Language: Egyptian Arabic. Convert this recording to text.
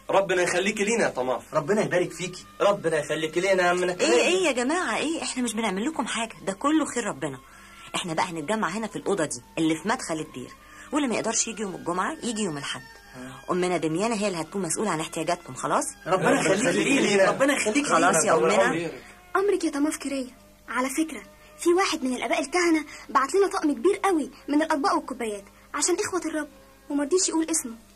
ربنا يخليكي لينا يا طماف ربنا يبارك فيكي ربنا يخليكي لينا يا عمنا ايه ايه يا جماعه ايه احنا مش بنعمل لكم حاجه ده كله خير ربنا احنا بقى هنتجمع هنا في الاوضه دي اللي في مدخل الدير واللي ما يقدرش يجي يوم الجمعه يجي يوم الاحد امنا دميانه هي اللي هتكون مسؤوله عن احتياجاتكم خلاص ربنا يخليكي لينا ربنا يخليكي خلاص يا ربنا امنا يخليك. امرك يا طماف كريه على فكره في واحد من الاباء الكهنه بعت لنا طقم كبير قوي من الاطباق والكوبايات عشان اخوه الرب ومرضيش يقول اسمه